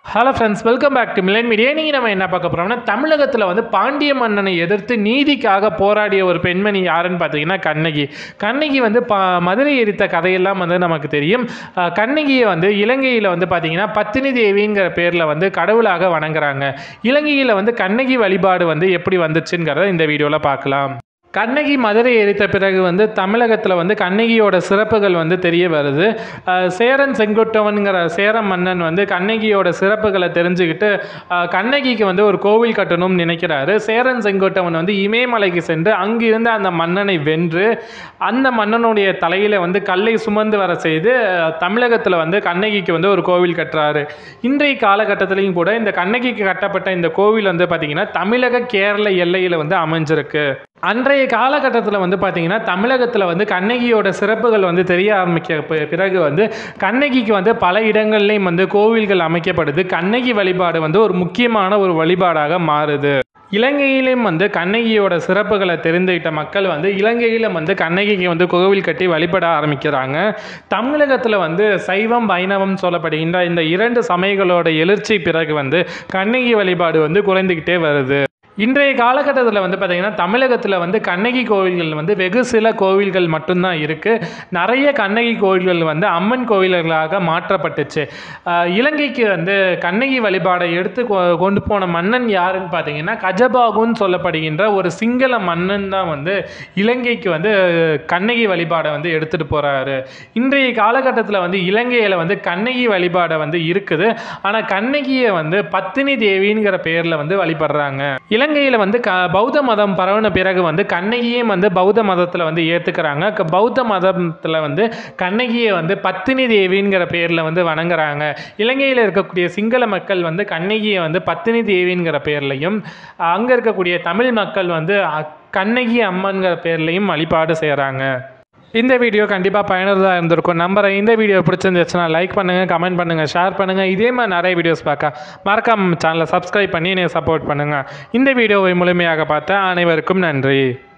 hello friends welcome back to Milan Media நீங்கள் நம்ம என்ன பார்க்க போகிறோம்னா தமிழகத்தில் வந்து பாண்டிய மன்னனை எதிர்த்து நீதிக்காக போராடிய ஒரு பெண்மணி யாருன்னு பார்த்தீங்கன்னா கண்ணகி கண்ணகி வந்து பா மதுரை எரித்த கதையெல்லாம் வந்து நமக்கு தெரியும் அஹ் கண்ணகியை வந்து இலங்கையில் வந்து பார்த்தீங்கன்னா பத்தினி தேவிங்கிற பேரில் வந்து கடவுளாக வணங்குறாங்க இலங்கையில் வந்து கண்ணகி வழிபாடு வந்து எப்படி வந்துச்சுங்கிறத இந்த வீடியோவில் பார்க்கலாம் கண்ணகி மதுரை எரித்த பிறகு வந்து தமிழகத்தில் வந்து கண்ணகியோட சிறப்புகள் வந்து தெரிய வருது அஹ் சேரன் செங்குட்டுவன்கிற சேர மன்னன் வந்து கண்ணகியோட சிறப்புகளை தெரிஞ்சுக்கிட்டு அஹ் கண்ணகிக்கு வந்து ஒரு கோவில் கட்டணும்னு நினைக்கிறாரு சேரன் செங்குட்டுவன் வந்து இமயமலைக்கு சென்று அங்கிருந்த அந்த மன்னனை வென்று அந்த மன்னனுடைய தலையில் வந்து கல்லை சுமந்து வர செய்து அஹ் தமிழகத்தில் வந்து கண்ணகிக்கு வந்து ஒரு கோவில் கட்டுறாரு இன்றைய காலகட்டத்திலையும் கூட இந்த கண்ணகிக்கு கட்டப்பட்ட இந்த கோவில் வந்து பார்த்திங்கன்னா தமிழக கேரள எல்லையில் வந்து அமைஞ்சிருக்கு அன்றைய காலகட்டத்தில் வந்து பார்த்திங்கன்னா தமிழகத்தில் வந்து கண்ணகியோட சிறப்புகள் வந்து தெரிய ஆரம்பிக்க பி- பிறகு வந்து கண்ணகிக்கு வந்து பல இடங்கள்லையும் வந்து கோவில்கள் அமைக்கப்படுது கண்ணகி வழிபாடு வந்து ஒரு முக்கியமான ஒரு வழிபாடாக மாறுது இலங்கையிலும் வந்து கண்ணகியோட சிறப்புகளை தெரிந்துகிட்ட மக்கள் வந்து இலங்கையிலும் வந்து கண்ணகிக்கு வந்து கோவில் கட்டி வழிபட ஆரம்பிக்கிறாங்க தமிழகத்தில் வந்து சைவம் வைணவம் சொல்லப்படுகின்ற இந்த இரண்டு சமயங்களோட எழுச்சி பிறகு வந்து கண்ணகி வழிபாடு வந்து குறைந்துக்கிட்டே வருது இன்றைய காலகட்டத்தில் வந்து பார்த்திங்கன்னா தமிழகத்தில் வந்து கண்ணகி கோவில்கள் வந்து வெகு சில கோவில்கள் மட்டும்தான் இருக்குது நிறைய கண்ணகி கோவில்கள் வந்து அம்மன் கோவில்களாக மாற்றப்பட்டுச்சு ஆஹ் இலங்கைக்கு வந்து கண்ணகி வழிபாடை எடுத்து கொ- கொண்டு போன மன்னன் யாருன்னு பார்த்தீங்கன்னா கஜபாகுன்னு சொல்லப்படுகின்ற ஒரு சிங்கள மன்னன் தான் வந்து இலங்கைக்கு வந்து கண்ணகி வழிபாடை வந்து எடுத்துகிட்டு போகிறாரு இன்றைய காலகட்டத்தில் வந்து இலங்கையில் வந்து கண்ணகி வழிபாடை வந்து இருக்குது ஆனால் கண்ணகியை வந்து பத்தினி தேவிங்கிற பேரில் வந்து வழிபடுறாங்க இலங்கையில் வந்து க பௌத்த மதம் பரவின பிறகு வந்து கண்ணகியும் வந்து பௌத்த மதத்தில் வந்து ஏற்றுக்கிறாங்க க- பௌத்த மதத்தில் வந்து கண்ணகியை வந்து பத்தினி தேவிங்கிற பேரில் வந்து வணங்குறாங்க இலங்கையில் இருக்கக்கூடிய சிங்கள மக்கள் வந்து கண்ணகியை வந்து பத்தினி தேவிங்கிற பேர்லையும் அங்கே இருக்கக்கூடிய தமிழ் மக்கள் வந்து அ- கண்ணகி அம்மன்கிற பேர்லையும் வழிபாடு செய்கிறாங்க இந்த வீடியோ கண்டிப்பாக பயனுள்ளதாக இருந்திருக்கும் நம்புறேன் இந்த வீடியோ பிடிச்சிருந்துச்சுன்னா லைக் பண்ணுங்கள் கமெண்ட் பண்ணுங்கள் ஷேர் பண்ணுங்கள் இதே மாதிரி நிறைய வீடியோஸ் பார்க்க மறக்காம சேனலை சப்ஸ்கிரைப் பண்ணி என்னை சப்போர்ட் பண்ணுங்கள் இந்த வீடியோவை முழுமையாக பார்த்த அனைவருக்கும் நன்றி